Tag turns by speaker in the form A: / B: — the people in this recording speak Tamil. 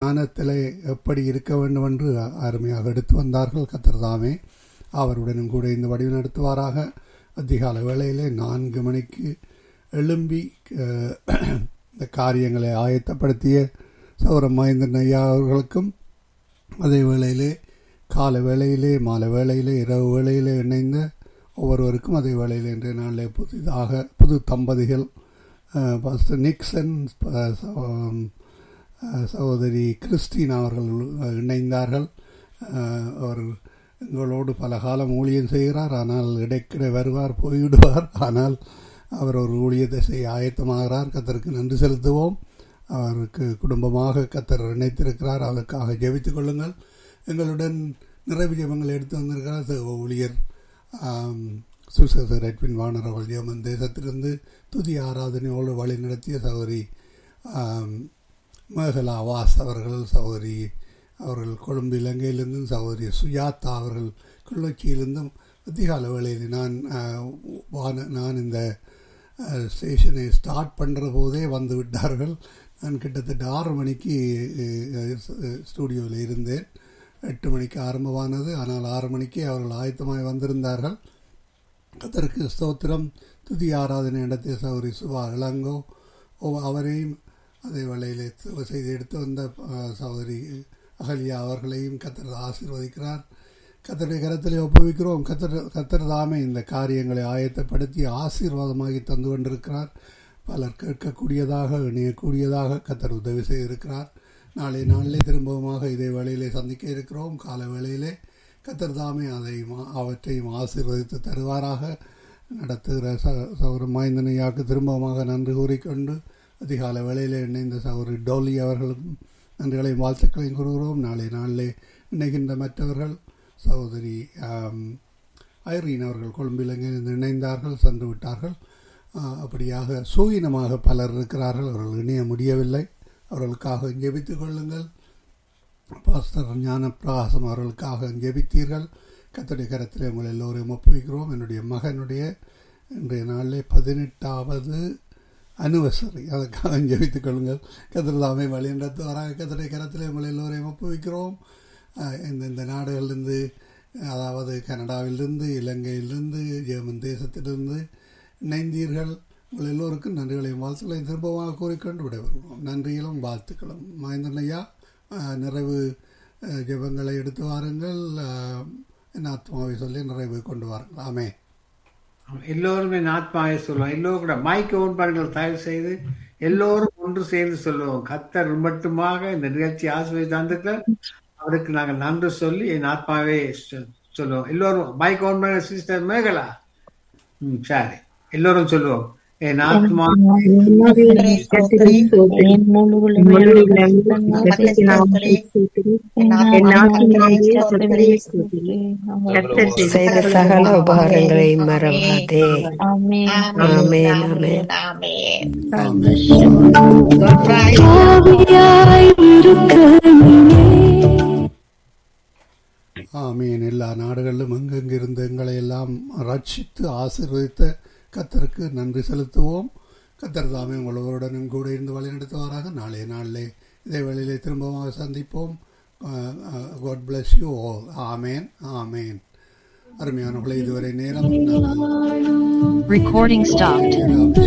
A: ஞானத்திலே எப்படி இருக்க வேண்டும் என்று அருமையாக எடுத்து வந்தார்கள் கத்தர் தாமே அவருடனும் கூட இந்த வடிவு நடத்துவாராக அதிகாலை வேளையிலே நான்கு மணிக்கு எழும்பி அஹ், இந்த காரியங்களை ஆயத்தப்படுத்திய சௌரம் மகேந்திரன் ஐயா அவர்களுக்கும் அதே வேளையிலே காலை வேளையிலே மாலை வேளையிலே இரவு வேளையிலே இணைந்த ஒவ்வொருவருக்கும் அதே வேளையில் இன்றைய நாளில் புதிதாக புது தம்பதிகள் அஹ், பாஸ்டர் நிக்சன் அஹ், ச- அஹ், சகோதரி கிறிஸ்டின் அவர்கள் அஹ், இணைந்தார்கள் அஹ், அவர் எங்களோடு பல காலம் ஊழியம் செய்கிறார் ஆனால் இடைக்கிட வருவார் போய்விடுவார் ஆனால் அவர் ஒரு ஊழியத்தை செய்ய ஆயத்தமாகிறார் கத்தருக்கு நன்றி செலுத்துவோம் அவருக்கு குடும்பமாக கத்தர் இணைத்திருக்கிறார் அதற்காக ஜெபித்துக் கொள்ளுங்கள் எங்களுடன் நிறைவு ஜெபங்கள் எடுத்து வந்திருக்கிறார் சக ஊழியர் ஆம், சுசேசர் ரெட்வின் வானர் அவர்கள் ஜெர்மன் தேசத்திலிருந்து துதி ஆராதனையோடு வழி நடத்திய சகோதரி ஆம், மேகலா வாஸ் அவர்கள் சகோதரி அவர்கள் கொழும்பு இலங்கையிலிருந்தும் சகோதரி சுஜாதா அவர்கள் கிளிநொச்சியிலிருந்தும் அதிகால வேளையில் நான் ஆஹ், வான நான் இந்த ஆஹ், ஸ்டேஷனை ஸ்டார்ட் பண்ணுற போதே வந்து விட்டார்கள் நான் கிட்டத்தட்ட ஆறு மணிக்கு ஸ்டூடியோவில் இருந்தேன் எட்டு மணிக்கு ஆரம்பமானது ஆனால் ஆறு மணிக்கு அவர்கள் ஆயத்தமாய் வந்திருந்தார்கள் கத்தருக்கு ஸ்தோத்திரம் துதி ஆராதனை நடத்திய சௌரி சுபா இளங்கோ ஓ- அவரையும் அதே வேளையில் செய்து எடுத்து வந்த அஹ், சகோதரி அகல்யா அவர்களையும் கத்தர் ஆசீர்வதிக்கிறார் கத்தருடைய கரத்திலே ஒப்புவிக்கிறோம் கத்தர் கத்தர் தாமே இந்த காரியங்களை ஆயத்தப்படுத்தி ஆசீர்வாதமாகி தந்து கொண்டிருக்கிறார் பலர் கேட்கக்கூடியதாக இணையக்கூடியதாக கத்தர் உதவி செய்திருக்கிறார் நாளை நாளிலே திரும்பவுமாக இதே வேளையிலே சந்திக்க இருக்கிறோம் கால வேளையிலே கத்தர் தாமே அதை அவற்றையும் ஆசீர்வதித்து தருவாராக நடத்துகிற ச சௌர மாய்ந்தனையாக்கு திரும்பமாக நன்றி கூறிக்கொண்டு அதிகால வேளையிலே இணைந்த சௌரி டோலி அவர்களுக்கும் நன்றிகளையும் வாழ்த்துக்களையும் கூறுகிறோம் நாளை நாளிலே இணைகின்ற மற்றவர்கள் சகோதரி ஆம், ஐரீன் அவர்கள் கொழும்பிலங்கிருந்து இணைந்தார்கள் சென்று விட்டார்கள் ஆ, அப்படியாக சூயினமாக பலர் இருக்கிறார்கள் அவர்கள் இணைய முடியவில்லை அவர்களுக்காக ஜெபித்துக் கொள்ளுங்கள் பாஸ்டர் ஞான பிரகாசம் அவர்களுக்காக ஜெபித்தீர்கள் கத்தருடைய கரத்தில் உங்கள் எல்லோரையும் ஒப்புவிக்கிறோம் என்னுடைய மகனுடைய இன்றைய நாளிலே பதினெட்டாவது அனிவர்சரி அதுக்காக ஜெபித்துக் கொள்ளுங்கள் கத்திரதாமை வழி நடத்து வராங்க கத்தருடைய கரத்தில் உங்கள் எல்லோரையும் ஒப்புவிக்கிறோம் அஹ் இந்த இந்த நாடுகளிலிருந்து அதாவது கனடாவிலிருந்து இலங்கையிலிருந்து ஜெர்மன் தேசத்திலிருந்து இணைந்தீர்கள் உங்கள் எல்லோருக்கும் நன்றிகளையும் வாழ்த்துக்களையும் திரும்பமாக கூறிக்கொண்டு விடைபெறுகிறோம் நன்றிகளும் வாழ்த்துக்களும் மகேந்திரன் ஐயா அஹ், நிறைவு அஹ், ஜெபங்களை எடுத்து வாருங்கள் அஹ், என் ஆத்மாவை சொல்லி நிறைவு கொண்டு வாருங்கள் ஆமே
B: எல்லோரும் என் ஆத்மாவை சொல்லுவோம் எல்லோரும் கூட மைக் ஓன் பண்ணுங்கள் தயவு செய்து எல்லோரும் ஒன்று சேர்ந்து சொல்லுவோம் கத்தர் மட்டுமாக இந்த நிகழ்ச்சி ஆசிரியர் தந்துக்க அவருக்கு நாங்கள் நன்றி சொல்லி என் ஆத்மாவே சொ- சொல்லுவோம் எல்லோரும் மைக் ஓன் பண்ண சிஸ்டர் மேகலா ம் சரி எல்லோரும் சொல்லுவோம் என் ஆத்மா
C: செய்த சகல உபகாரங்களை மறவாதே ஆமென் ஆமென்
A: ஆமீன் எல்லா நாடுகளிலும் எங்கெங்கிருந்து எங்களை எல்லாம் ரட்சித்து ஆசீர்வதித்த கத்தருக்கு நன்றி செலுத்துவோம் கத்தர் தாமே உங்களவருடனும் கூட இருந்து வழிநடத்துவாராக நாளைய நாளிலே இதே வேளையிலே திரும்பமாக சந்திப்போம் God bless you all amen amen அருமையானவர்களே இதுவரை நேரம் நாங்கள்
D: Recording stopped.
A: அபிஷேகம்